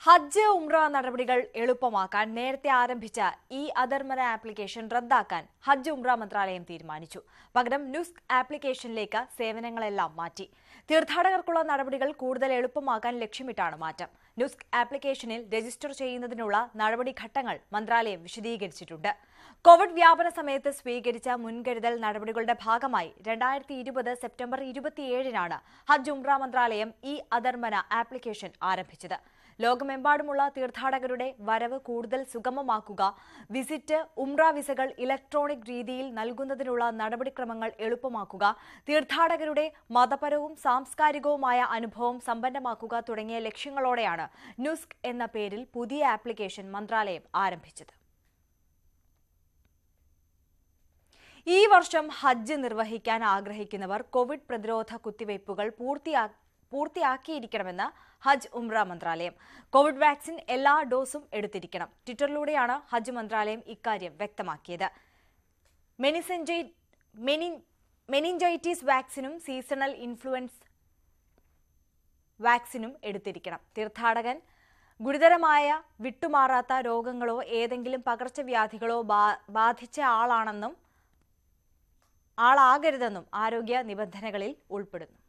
ഹജ്ജ് ഉംറ നടപടികൾ എളുപ്പമാക്കാൻ നേരത്തെ ആരംഭിച്ച ഇ അധർമ്മന ആപ്ലിക്കേഷൻ റദ്ദാക്കാൻ ഹജ്ജ് ഉംറ മന്ത്രാലയം തീരുമാനിച്ചു പകരം നുസ്ക് ആപ്ലിക്കേഷനിലേക്ക് സേവനങ്ങളെല്ലാം മാറ്റി തീർത്ഥാടകർക്കുള്ള നടപടികൾ കൂടുതൽ എളുപ്പമാക്കാൻ ലക്ഷ്യമിട്ടാണ് മാറ്റം നുസ്ക് ആപ്ലിക്കേഷനിൽ രജിസ്റ്റർ ചെയ്യുന്നതിനുള്ള നടപടിഘട്ടങ്ങൾ മന്ത്രാലയം വിശദീകരിച്ചിട്ടുണ്ട് കോവിഡ് വ്യാപന സമയത്ത് സ്വീകരിച്ച മുൻകരുതൽ നടപടികളുടെ ഭാഗമായി രണ്ടായിരത്തി ഇരുപത് സെപ്റ്റംബർ ഇരുപത്തിയേഴിനാണ് ഹജ്ജ് ഉംറ മന്ത്രാലയം ഇ അധർമ്മന ആപ്ലിക്കേഷൻ ആരംഭിച്ചത് ലോകമെമ്പാടുമുള്ള തീർത്ഥാടകരുടെ വരവ് കൂടുതൽ സുഗമമാക്കുക വിസിറ്റ് ഉംറ വിസകൾ ഇലക്ട്രോണിക് രീതിയിൽ നൽകുന്നതിനുള്ള നടപടിക്രമങ്ങൾ എളുപ്പമാക്കുക തീർത്ഥാടകരുടെ മതപരവും സാംസ്കാരികവുമായ അനുഭവം സമ്പന്നമാക്കുക തുടങ്ങിയ ലക്ഷ്യങ്ങളോടെയാണ് നുസ്ക് എന്ന പേരിൽ പുതിയ ആപ്ലിക്കേഷൻ മന്ത്രാലയം ആരംഭിച്ചത് ഈ വർഷം ഹജ്ജ് നിർവഹിക്കാൻ ആഗ്രഹിക്കുന്നവർ കോവിഡ് പ്രതിരോധ കുത്തിവയ്പ്പുകൾ പൂർത്തിയാ പൂർത്തിയാക്കിയിരിക്കണമെന്ന് ഹജ്ജ് ഉംറ മന്ത്രാലയം കോവിഡ് വാക്സിൻ എല്ലാ ഡോസും എടുത്തിരിക്കണം ട്വിറ്ററിലൂടെയാണ് ഹജ്ജ് മന്ത്രാലയം ഇക്കാര്യം വ്യക്തമാക്കിയത് മെനിസെഞ്ചൈ മെനി മെനിഞ്ചൈറ്റിസ് വാക്സിനും സീസണൽ ഇൻഫ്ലുവൻസ് വാക്സിനും എടുത്തിരിക്കണം തീർത്ഥാടകൻ ഗുരുതരമായ വിട്ടുമാറാത്ത രോഗങ്ങളോ ഏതെങ്കിലും പകർച്ചവ്യാധികളോ ബാ- ബാധിച്ച ആളാണെന്നും ആളാകരുതെന്നും ആരോഗ്യ നിബന്ധനകളിൽ ഉൾപ്പെടുന്നു